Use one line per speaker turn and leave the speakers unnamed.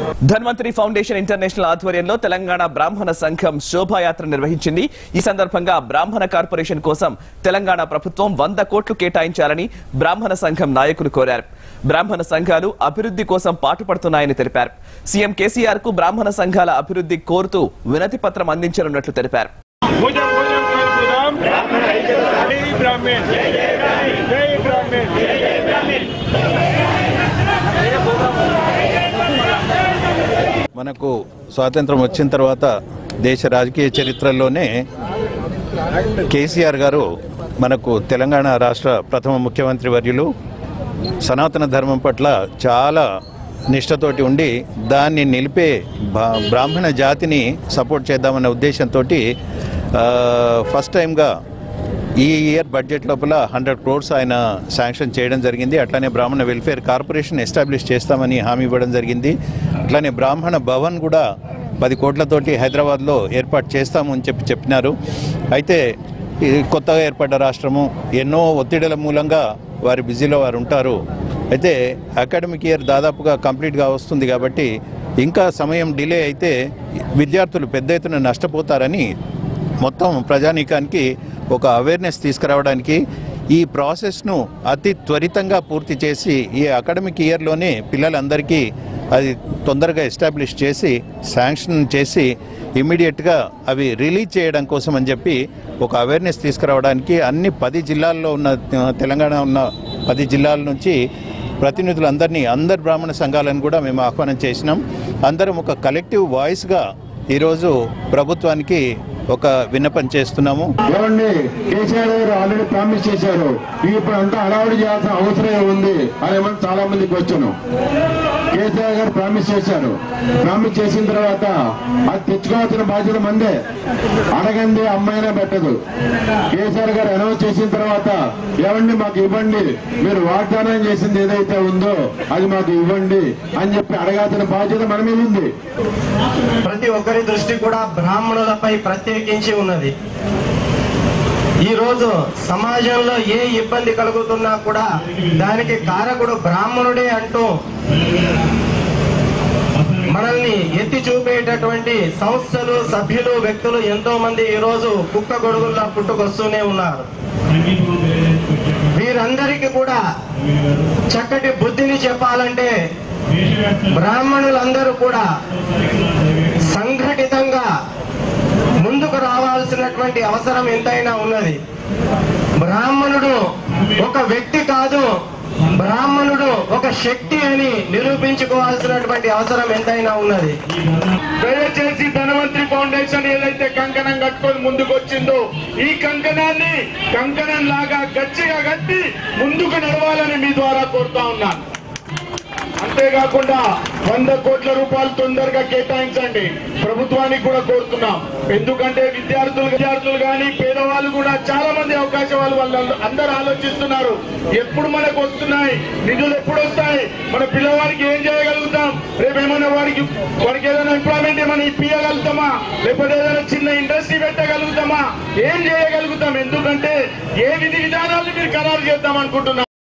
Dhanvantari foundation international ఆధ్వర్యంలో తెలంగాణ బ్రాహ్మణ సంఘం శోభాయాత్ర నిర్వహించింది ఈ సందర్భంగా బ్రాహ్మణ కార్పొరేషన్ కోసం తెలంగాణ ప్రభుత్వం వంద కోట్లు కేటాయించాలని బ్రాహ్మణ సంఘం నాయకులు కోరారు బ్రాహ్మణ సంఘాలు అభివృద్ధి కోసం పాటుపడుతున్నాయని తెలిపారు సీఎం కేసీఆర్ కు బ్రాహ్మణ సంఘాల అభివృద్ధి కోరుతూ వినతి పత్రం అందించనున్నట్లు తెలిపారు
భుజం భుజం కలుపుదాం జై బ్రాహ్మణ్ జై బ్రాహ్మణ్
మనకు స్వాతంత్రం వచ్చిన తర్వాత దేశ రాజకీయ చరిత్రలోనే కేసీఆర్ గారు మనకు తెలంగాణ రాష్ట్ర ప్రథమ ముఖ్యమంత్రి వర్యులు సనాతన ధర్మం పట్ల చాలా నిష్ఠతోటి ఉండి దాన్ని నిలిపే బా- బ్రాహ్మణ జాతిని సపోర్ట్ చేద్దామన్న ఉద్దేశంతో ఫస్ట్ టైంగా ఈ ఇయర్ బడ్జెట్ లోపల హండ్రెడ్ క్రోర్స్ ఆయన శాంక్షన్ చేయడం జరిగింది అట్లానే బ్రాహ్మణ వెల్ఫేర్ కార్పొరేషన్ ఎస్టాబ్లిష్ చేస్తామని హామీ ఇవ్వడం జరిగింది అట్లానే బ్రాహ్మణ భవన్ కూడా పది కోట్లతోటి హైదరాబాద్లో ఏర్పాటు చేస్తాము అని చెప్పి చెప్పినారు అయితే ఇది కొత్తగా ఏర్పడ్డ రాష్ట్రము ఎన్నో ఒత్తిడిల మూలంగా వారి బిజీలో వారు ఉంటారు అయితే అకాడమిక్ ఇయర్ దాదాపుగా కంప్లీట్గా వస్తుంది కాబట్టి ఇంకా సమయం డిలే అయితే విద్యార్థులు పెద్ద ఎత్తున నష్టపోతారని మొత్తం ప్రజానీకానికి ఒక అవేర్నెస్ తీసుకురావడానికి ఈ ప్రాసెస్ను అతి త్వరితంగా పూర్తి చేసి ఈ అకాడమిక్ ఇయర్లోనే పిల్లలందరికీ అది తొందరగా ఎస్టాబ్లిష్ చేసి శాంక్షన్ చేసి ఇమ్మీడియట్గా అవి రిలీజ్ చేయడం కోసం అని చెప్పి ఒక అవేర్నెస్ తీసుకురావడానికి అన్ని పది జిల్లాల్లో ఉన్న ఆ, తెలంగాణ ఉన్న పది జిల్లాల నుంచి ప్రతినిధులందరినీ అందరు బ్రాహ్మణ సంఘాలను కూడా మేము ఆహ్వానం చేసినాం అందరం ఒక కలెక్టివ్ వాయిస్గా ఈరోజు ప్రభుత్వానికి ఒక విన్నపం చేస్తున్నాము
ఏమండి కేసీఆర్ గారు ఆల్రెడీ ప్రామిస్ చేశారు ఇప్పుడు అంతా హడావుడి చేయాల్సిన అవసరం ఉంది అనేమని చాలా మందికి వచ్చాను కేసీఆర్ గారు ప్రామిస్ చేశారు ప్రామిస్ చేసిన తర్వాత అది తెచ్చుకోవాల్సిన బాధ్యత మందే అడగండి అమ్మాయినా పెట్టదు కేసీఆర్ గారు అనౌన్స్ చేసిన తర్వాత ఏమండి మాకు ఇవ్వండి మీరు వాగ్దానం చేసింది ఏదైతే ఉందో అది మాకు ఇవ్వండి అని చెప్పి అడగాల్సిన బాధ్యత మన మీద ఉంది
ప్రతి ఒక్కరి దృష్టి కూడా బ్రాహ్మణులపై ప్రత్యేకించి ఉన్నది ఈ రోజు సమాజంలో ఏ ఇబ్బంది కలుగుతున్నా కూడా దానికి కారకుడు బ్రాహ్మణుడే అంటూ మనల్ని ఎత్తి చూపేటటువంటి సంస్థలు సభ్యులు వ్యక్తులు ఎంతో మంది ఈ రోజు కుక్క గొడుగుల్లా పుట్టుకొస్తూనే ఉన్నారు వీరందరికీ కూడా చక్కటి బుద్ధిని చెప్పాలంటే బ్రాహ్మణులందరూ కూడా సంఘటితంగా ముందుకు రావాల్సినటువంటి అవసరం ఎంతైనా ఉన్నది బ్రాహ్మణుడు ఒక వ్యక్తి కాదు బ్రాహ్మణుడు ఒక శక్తి అని నిరూపించుకోవాల్సినటువంటి అవసరం ఎంతైనా ఉన్నది
దయచేసి ధనవంతరి ఫౌండేషన్ ఏదైతే కంకణం కట్టుకొని ముందుకు వచ్చిందో ఈ కంకణాన్ని కంకణం లాగా గట్టిగా కట్టి ముందుకు నడవాలని మీ ద్వారా కోరుతా ఉన్నాను అంతేకాకుండా వంద కోట్ల రూపాయలు తొందరగా కేటాయించండి ప్రభుత్వానికి కూడా కోరుతున్నాం ఎందుకంటే విద్యార్థులు విద్యార్థులు కానీ పేదవాళ్ళు కూడా చాలా మంది అవకాశాలు వాళ్ళు అందరూ ఆలోచిస్తున్నారు ఎప్పుడు మనకు వస్తున్నాయి నిధులు ఎప్పుడు వస్తాయి మన పిల్లవాడికి ఏం చేయగలుగుతాం రేపు ఏమైనా వాడికి వాడికి ఏదైనా ఎంప్లాయ్మెంట్ ఏమైనా ఇప్పించగలుగుతామా లేకపోతే ఏదైనా చిన్న ఇండస్ట్రీ పెట్టగలుగుతామా ఏం చేయగలుగుతాం ఎందుకంటే ఏ విధి విధానాలను మీరు ఖరారు చేద్దాం అనుకుంటున్నారు